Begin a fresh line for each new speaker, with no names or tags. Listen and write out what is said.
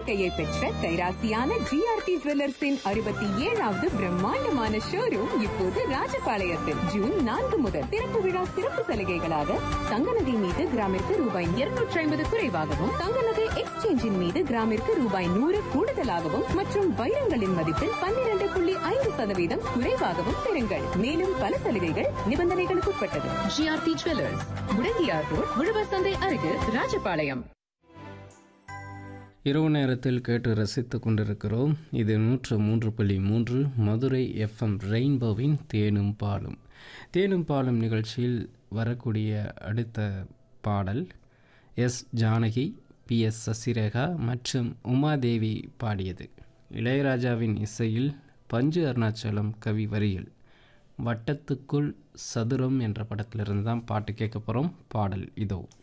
நம்பிக்கையை பெற்ற கைராசியான ஜிஆர்டி ஜுவல்லர்ஸின் அறுபத்தி ஏழாவது பிரம்மாண்டமான ஷோரூம் இப்போது ராஜபாளையத்தில் ஜூன் நான்கு முதல் திறப்பு விழா சிறப்பு சலுகைகளாக தங்க நகை மீது கிராமிற்கு ரூபாய் இருநூற்றி ஐம்பது குறைவாகவும் தங்க நகை எக்ஸ்சேஞ்சின் மீது கிராமிற்கு ரூபாய் நூறு கூடுதலாகவும் மற்றும் வைரங்களின் மதிப்பில் பன்னிரண்டு புள்ளி ஐந்து சதவீதம் குறைவாகவும் பெறுங்கள் மேலும் பல சலுகைகள் நிபந்தனைகளுக்கு உட்பட்டது ஜிஆர்டி ஜுவல்லர்ஸ் முடங்கியார் ரோட் உழவர் சந்தை அருகில் ராஜபாளையம்
இரவு நேரத்தில் கேட்டு ரசித்து கொண்டிருக்கிறோம் இது நூற்று மூன்று புள்ளி மூன்று மதுரை எஃப்எம் ரெயின்போவின் தேனும் பாலும் தேனும் பாலும் நிகழ்ச்சியில் வரக்கூடிய அடுத்த பாடல் S Janaki P S Sasirekha மற்றும் உமாதேவி பாடியது இளையராஜாவின் இசையில் பஞ்சு அருணாச்சலம் கவி வரியில் வட்டத்துக்குள் சதுரம் என்ற படத்திலிருந்து தான் பாட்டு கேட்க போகிறோம் பாடல் இதோ